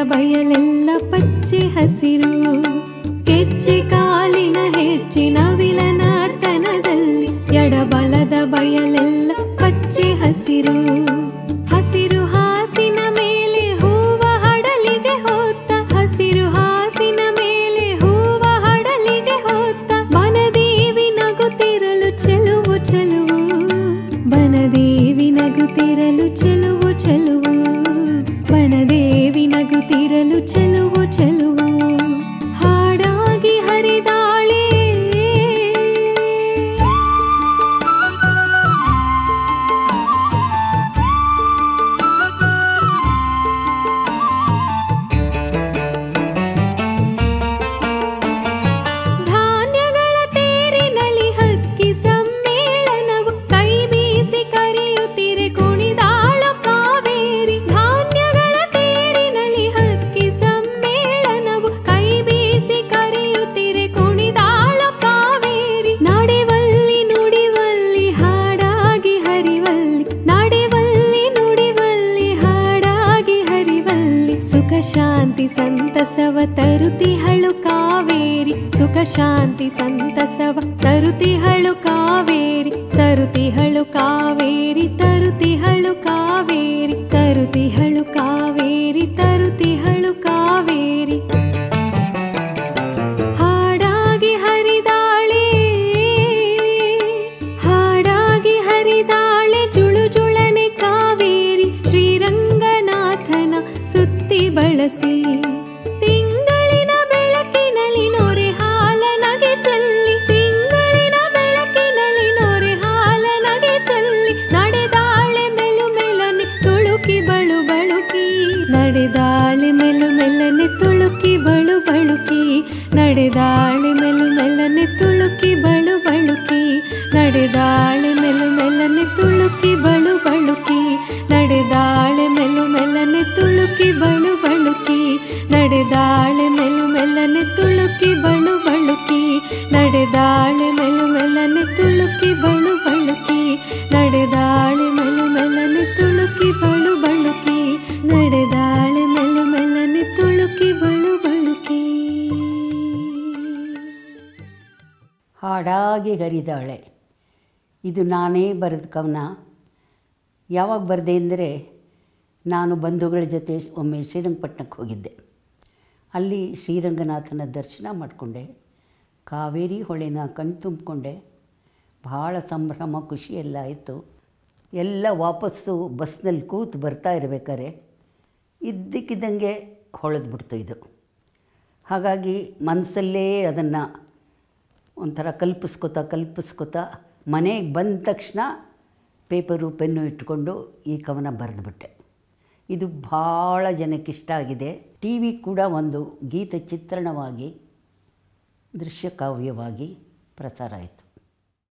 ಬಯಲೆಲ್ಲ ಪಚ್ಚೆ ಹಸಿರು ಕೆಚ್ಚೆ ಕಾಲಿನ ಹೆಚ್ಚಿನ ವಿಲನರ್ತನದಲ್ಲಿ ಎಡಬಲದ ಬಯಲೆಲ್ಲ ಪಚ್ಚೆ ಹಸಿರು ಹಸಿರು ಹಾಸಿನ ಮೇಲೆ ಹೂವ ಹಡಲಿಗೆ ಹೋತ್ತ ಹಸಿರು ಹಾಸಿನ ಮೇಲೆ ಹೂವ ಹಡಲಿಗೆ ಹೋತ್ತ ಬನದೇವಿ ನಗುತ್ತಿರಲು ಚೆಲುವು ಚೆಲುವು ಬನದೇವಿ ನಗುತ್ತಿರಲು ಚೆಲುವು ಚೆಲುವು ಬನದೇವಿ ನಗುತ್ತಿರಲು ಚೆಲುವು ಚೆಲುವು ಹಾಡಾಗಿ ಹರಿದಾಳೆ ಧಾನ್ಯಗಳ ತೇರಿನಲ್ಲಿ ಹಕ್ಕಿ ಸಮ್ಮೇಳನವು ಕೈ ಬೀಸಿ ಕರೆಯುತ್ತಿರೆ ಕುಣಿದಾಳು ಕಾವೇರಿ ಧಾನ್ಯಗಳ ತೇರಿನಲ್ಲಿ ಹಕ್ಕಿ ಸಮ್ಮೇಳನವು ಕೈ ಬೀಸಿ ಕರೆಯುತ್ತಿರೆ ಕುಣಿದಾಳು ಕಾವೇರಿ ನಡೆವಲ್ಲಿ ನುಡಿವಲ್ಲಿ ಹಾಡಾಗಿ ಹರಿವಲ್ಲಿ ನಡೆವಲ್ಲಿ ನುಡಿವಲ್ಲಿ ಹಾಡಾಗಿ ಹರಿವಲ್ಲಿ ಸುಖ ಶಾಂತಿ ಸಂತಸವ ತರುತಿಹಳು ಕಾವೇರಿ ಸುಖ ಶಾಂತಿ ಸಂತಸವ ತರುತಿಹಳು ಕಾವೇರಿ ತರುತಿಹಳು ಕಾವೇರಿ ತರುತಿಹಳು ಕಾವೇರಿ ತರುತಿಹಳು ಕಾವೇರಿ ತರುತಿಹಳು ಕಾವೇರಿ ಹಾಡಾಗಿ ಹರಿದಾಳೆ ಹಾಡಾಗಿ ಹರಿದಾಳೆ ಜುಳು ಜುಳನೆ ಕಾವೇರಿ ಶ್ರೀರಂಗನಾಥನ ಸುತ್ತಿ ಬಳಸಿ ತಿಂಗಳಿನ ಬೆಳಕಿನಲ್ಲಿ ನೊರೆ ಹಾಲ ನಗೆ ಚೆಲ್ಲಿ ತಿಂಗಳಿನ ಬೆಳಕಿನಲ್ಲಿ ನೊರೆ ಹಾಲ ನಗೆ ಚೆಲ್ಲಿ ನಡೆದಾಳೆ ಮೆಲು ಮೆಲನೆ ತುಳುಕಿ ಬಳು ಬಳುಕಿ ನಡೆದಾಳೆ ಮೆಲು ಮೆಲ್ಲನೆ ತುಳುಕಿ ಬಳು ಬಳುಕಿ ನಡೆದಾಳೆ ಮೆಲು ಮೆಲ್ಲನೆ ತುಳುಕಿ ಬಳು ಬಳುಕಿ ನಡೆದಾಳೆ ಮೆಲು ಮೆಲ್ಲನೆ ತುಳುಕಿ ಬಳು ಬಳುಕಿ ನಡೆದಾಳೆ ಮೆಲು ಮೆಲ್ಲನೆ ತುಳುಕಿ ಬಳು ಬಳುಕಿ ನಡೆದಾಳೆ ಮೆಲು ಮೆಲ್ಲನೆ ತುಳುಕಿ ಬಳು ಬಳುಕಿ ನಡೆದಾಳೆ ಮೆಲು ಮೆಲ್ಲನೆ ತುಳುಕಿ ಬಳು ಬಳುಕಿ ನಡೆದಾಳೆ ಮೆಲು ಮೆಲ್ಲನೆ ತುಳುಕಿ ಬಳು ಬಳುಕಿ ನಡೆದಾಳೆ ಮೆಲು ಮೆಲ್ಲನೆ ತುಳುಕಿ ಬಳು ಬಳುಕಿ ಹಾಡಾಗಿ ಹರಿದಾಳೆ ಇದು ನಾನೇ ಬರೆದ ಕವನ ಯಾವಾಗ ಬರೆದೆ ಅಂದರೆ ನಾನು ಬಂಧುಗಳ ಜೊತೆ ಒಮ್ಮೆ ಶ್ರೀರಂಗಪಟ್ಟಣಕ್ಕೆ ಹೋಗಿದ್ದೆ ಅಲ್ಲಿ ಶ್ರೀರಂಗನಾಥನ ದರ್ಶನ ಮಾಡಿಕೊಂಡೆ ಕಾವೇರಿ ಹೊಳೆನ ಕಣ್ ತುಂಬಿಕೊಂಡೆ ಭಾಳ ಸಂಭ್ರಮ ಖುಷಿ ಎಲ್ಲ ಆಯಿತು ಎಲ್ಲ ವಾಪಸ್ಸು ಬಸ್ನಲ್ಲಿ ಕೂತು ಬರ್ತಾ ಇರಬೇಕಾದ್ರೆ ಇದ್ದಕ್ಕಿದ್ದಂಗೆ ಹೊಳೆದ್ಬಿಡ್ತು ಇದು ಹಾಗಾಗಿ ಮನಸ್ಸಲ್ಲೇ ಅದನ್ನು ಒಂಥರ ಕಲ್ಪಿಸ್ಕೊತಾ ಕಲ್ಪಿಸ್ಕೊತಾ ಮನೆಗೆ ಬಂದ ತಕ್ಷಣ ಪೇಪರು ಪೆನ್ನು ಇಟ್ಕೊಂಡು ಈ ಕವನ ಬರೆದುಬಿಟ್ಟೆ ಇದು ಭಾಳ ಜನಕ್ಕೆ ಇಷ್ಟ ಆಗಿದೆ ಟಿ ವಿ ಕೂಡ ಒಂದು ಗೀತ ಚಿತ್ರಣವಾಗಿ ದೃಶ್ಯಕಾವ್ಯವಾಗಿ ಪ್ರಸಾರ ಆಯಿತು